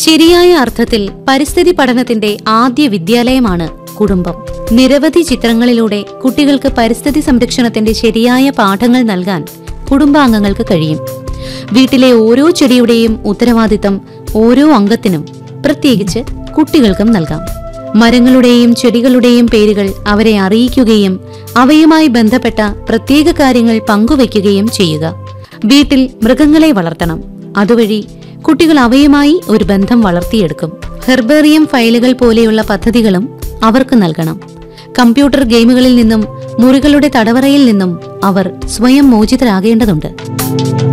ശരിയായ അർത്ഥത്തിൽ പരിസ്ഥിതി പഠനത്തിന്റെ ആദ്യ വിദ്യാലയമാണ് കുടുംബം നിരവധി ചിത്രങ്ങളിലൂടെ കുട്ടികൾക്ക് പരിസ്ഥിതി സംരക്ഷണത്തിന്റെ ശരിയായ പാഠങ്ങൾ നൽകാൻ കുടുംബാംഗങ്ങൾക്ക് കഴിയും വീട്ടിലെ ഓരോ ചെടിയുടെയും ഉത്തരവാദിത്തം ഓരോ അംഗത്തിനും പ്രത്യേകിച്ച് കുട്ടികൾക്കും നൽകാം മരങ്ങളുടെയും ചെടികളുടെയും പേരുകൾ അവരെ അറിയിക്കുകയും അവയുമായി ബന്ധപ്പെട്ട പ്രത്യേക കാര്യങ്ങൾ പങ്കുവയ്ക്കുകയും ചെയ്യുക വീട്ടിൽ മൃഗങ്ങളെ വളർത്തണം അതുവഴി കുട്ടികൾ അവയുമായി ഒരു ബന്ധം വളർത്തിയെടുക്കും ഹെർബേറിയം ഫയലുകൾ പോലെയുള്ള പദ്ധതികളും അവർക്ക് നൽകണം കമ്പ്യൂട്ടർ ഗെയിമുകളിൽ നിന്നും മുറികളുടെ തടവറയിൽ നിന്നും അവർ സ്വയം മോചിതരാകേണ്ടതുണ്ട്